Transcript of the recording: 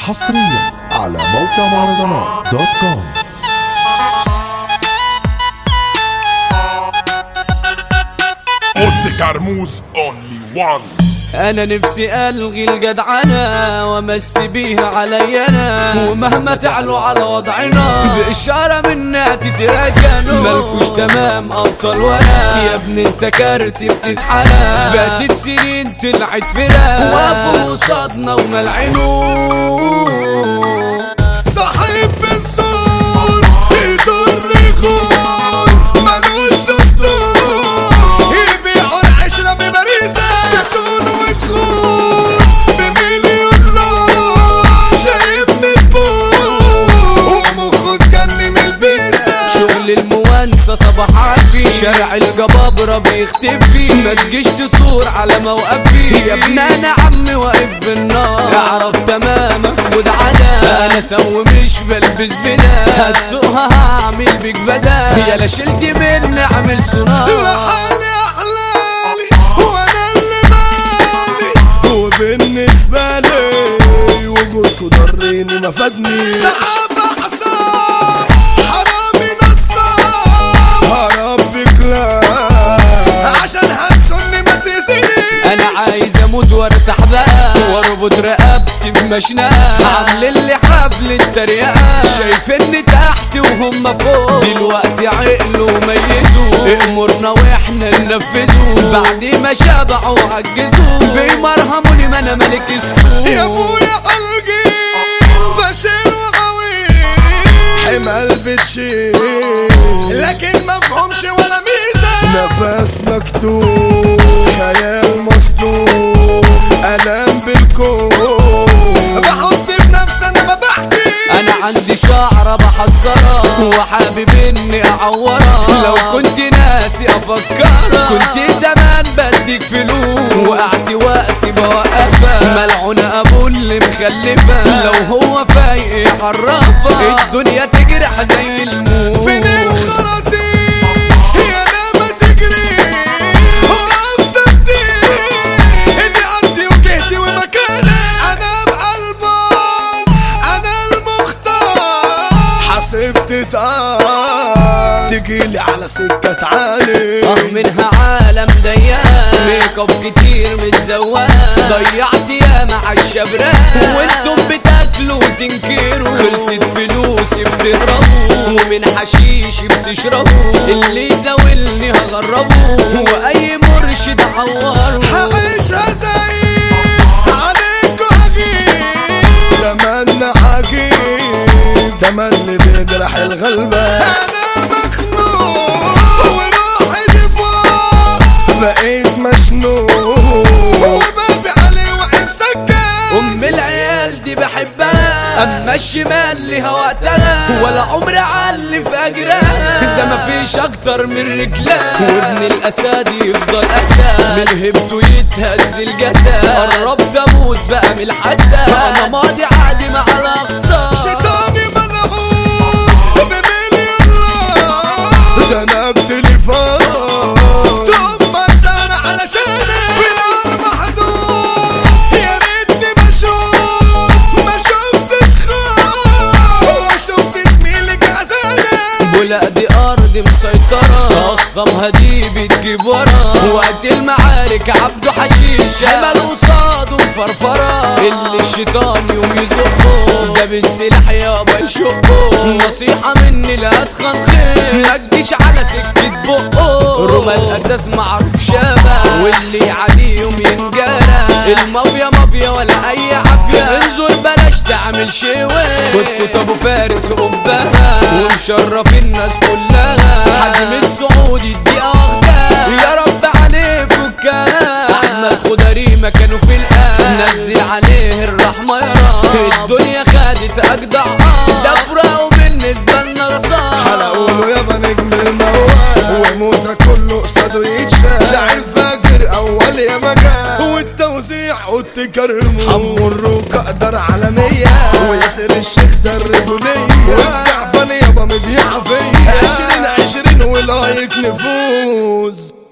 حصريا على موقع مهرجانات دوت كوم اوتي كرموز اونلي وان انا نفسي الغي الجدعنة وامسي بيها علي انا ومهما تعلوا على وضعنا باشارة منا تتركنوا مالكوش تمام ابطال ولا يا ابني انت كارت بتتحرق فاتت سنين طلعت فرق وقفوا قصادنا وملعنوا صاحب بالسور يضر يخون ملوش دستور يبيعوا العشرة ببريزة تسون وتخون بمليون نار شايفني زبون ومخه اتجنن من البيزة شغل الموانسة صباح عافي شارع الجبابرة بيختفي ما تجيش تصور على موقفي يا ابن انا عمي واقف بالنار اعرف تمامك خد عدا انا سو مش بلبس بدا هتسوقها هعمل بيك بدا يلا شلت مني اعمل صناعة لحالي احلالي وانا اللي مالي وبالنسبة لي وجودكوا ضرني ما فادني تعب حساب حرامي نصاب هربك لا عشان هتسني ما تأذيني انا عايز اموت وارتاح بقى واربط رقبتي في مشنقة عاملين لي حفل التريقة شايفيني تحت وهم فوق دلوقتي عقلوا وميتوا امرنا واحنا ننفذوا بعد ما شبعوا وعجزوا بيمرهموني ما انا ملك السوق يا ابويا قلبي فاشل وقوي حمل بتشيل لكن مفهومش ولا ميزة نفس مكتوب خيال مسطور ألم بالكون بحط بنفسي أنا ما بحكي انا عندي شعرة بحذرها وحابب اني اعورها لو كنت ناسي افكرها كنت زمان بديك فلوس وقعت وقتي بوقفها ملعون ابو اللي مخلفها لو هو فايق يعرفها الدنيا تجرح زي الموت فين الخراطيم يا لما تجري وقفت افتي اني ارضي وجهتي ومكاني انا بقلبك انا المختار حسبت تعال تجيلي على سكة تعالي اه منها عالم ضيق ميك اب كتير متزوق ضيعت يا مع الشبراء وانتم بتاكلوا وتنكروا خلصت فلوسي بتهربوا ومن حشيش بتشربوا اللي زاولني هغربه واي مرشد عوره هعيشها زي عليكوا هجيب زماننا عجيب تملي بيجرح الغلبة أنا مخنوق وروحي فوق بقيت مشنوق وبابي عليه وعين سكر ام العيال دي بحبها اما الشمال ليها وقتها ولا عمري علي في اجرها ده مفيش اكتر من رجلها وابن الاسد يفضل اسد من هبته يتهز الجسد قربت اموت بقى من الحسد انا ماضي عادي مع الاقصى شيطاني ملعون بمليون لا ده انا بتليفون ثم سنة علشاني في نار محدود يا ريتني بشوف ما شفتش خوف وشفت زميلك عزاني ولا دي ارض مسيطرة اخصمها دي بتجيب ورا وقت المعارك عبده حشيش حمل قصاده مفرفرة اللي الشيطان يوم يزقه ده بالسلاح يابا يشقه نصيحة مني لا تخنخن ما تجيش على سكة بقه رمى الاساس معروف شابه واللي عليه يوم ينجرى المافيا مافيا ولا اي عافية انظر بلاش تعمل شوي كنت ابو فارس قبها ومشرف الناس كلها حازم السعودي الدقيقة واخدها يا رب عليه فكها احمد خضري مكانه في الآن نزل عليه الرحمة يا رب الدنيا خدت اجدع ده فراقه بالنسبة لنا صار حلقوله يابا نجم الموال وموسى كله قصاده يتشال شاعر فاكر اول يا مجال والتوزيع والتكرم حمو الروك اقدر عالمية وياسر الشيخ ده الرجولية والجعفر يابا مبيعة فيا عشرين عشرين ولايك نفوز